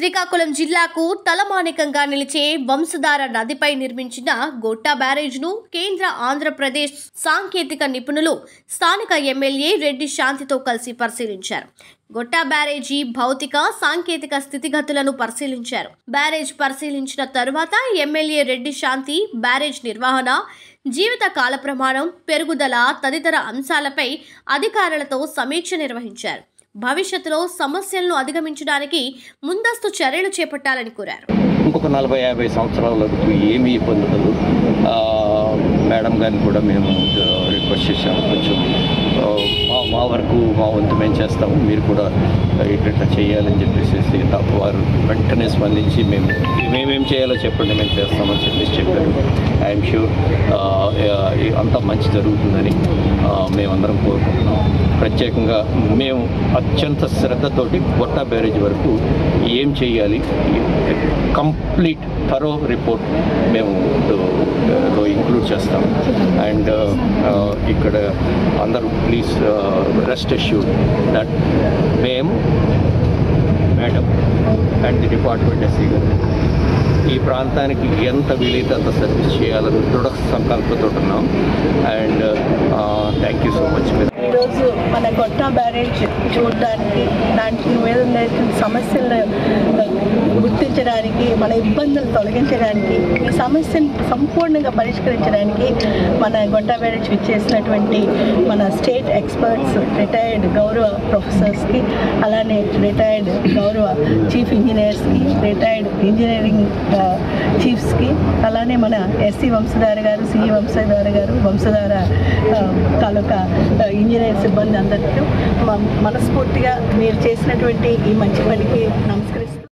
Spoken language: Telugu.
శ్రీకాకుళం జిల్లాకు తలమానికంగా నిలిచే వంశధార నదిపై నిర్మించిన గోట్టా బ్యారేజ్ను కేంద్ర ఆంధ్రప్రదేశ్ సాంకేతిక నిపుణులు స్థానిక ఎమ్మెల్యే రెడ్డి శాంతితో కలిసి పరిశీలించారు గొట్టా బ్యారేజీ భౌతిక సాంకేతిక స్థితిగతులను పరిశీలించారు బ్యారేజ్ పరిశీలించిన తరువాత ఎమ్మెల్యే రెడ్డి శాంతి బ్యారేజ్ నిర్వహణ జీవిత కాల ప్రమాణం పెరుగుదల తదితర అంశాలపై అధికారులతో సమీక్ష నిర్వహించారు భవిష్యత్తులో సమస్యలను అధిగమించడానికి ముందస్తు చర్యలు చేపట్టాలని కోరారు ఇంకొక నలభై యాభై సంవత్సరాల వరకు ఏమీ ఇబ్బంది ఉండదు ఆ, మేడం గారిని కూడా మేము ఆ, రిక్వెస్ట్ చేసాము కొంచెం ఆ, మా మా వరకు మా వంతు మేము చేస్తాము మీరు కూడా ఇట్లా చేయాలని చెప్పేసి తప్ప వారు వెంటనే స్పందించి మేము మేమేం చేయాలో చెప్పండి మేము చేస్తామని చెప్పేసి చెప్పారు ఐఎమ్ షూర్ అంతా మంచి జరుగుతుందని ఆ, మేమందరం కోరుకుంటున్నాం ప్రత్యేకంగా మేము అత్యంత శ్రద్ధతోటి గొట్టా బ్యారేజ్ వరకు ఏం చేయాలి కంప్లీట్ థరో రిపోర్ట్ మేము లో ఇంక్లూడ్ చేస్తాం అండ్ ఇక్కడ అందరూ ప్లీజ్ రెస్ట్ అష్యూర్ దట్ మేము madam and the department SE గారు ఈ ప్రాంతానికి ఎంత వీలైతే అంత సర్వీస్ చేయాలని దృఢ సంకల్పంతో ఉన్నాం and thank you so much ఈరోజు మన గొట్టా బ్యారేజ్ చూడడానికి దాంట్లో మీద ఉన్నటువంటి సమస్యలను గుర్తించడానికి మన ఇబ్బందులు తొలగించడానికి ఈ సమస్యను సంపూర్ణంగా పరిష్కరించడానికి మన గొట్టా బ్యారేజ్ ఇచ్చేసినటువంటి మన స్టేట్ ఎక్స్పర్ట్స్ రిటైర్డ్ గౌరవ ప్రొఫెసర్స్కి అలానే రిటైర్డ్ గౌరవ చీఫ్ ఇంజనీర్స్కి రిటైర్డ్ ఇంజనీరింగ్ చీఫ్స్కి అలానే మన ఎస్సీ వంశధార గారు సిఈ వంశధార గారు వంశధార ఆ, తాలూకా ఆ, ఇంజనీర్ సిబ్బంది అందరికీ మ- మనస్ఫూర్తిగా మీరు చేసినటువంటి ఈ మంచి పనికి నమస్కరి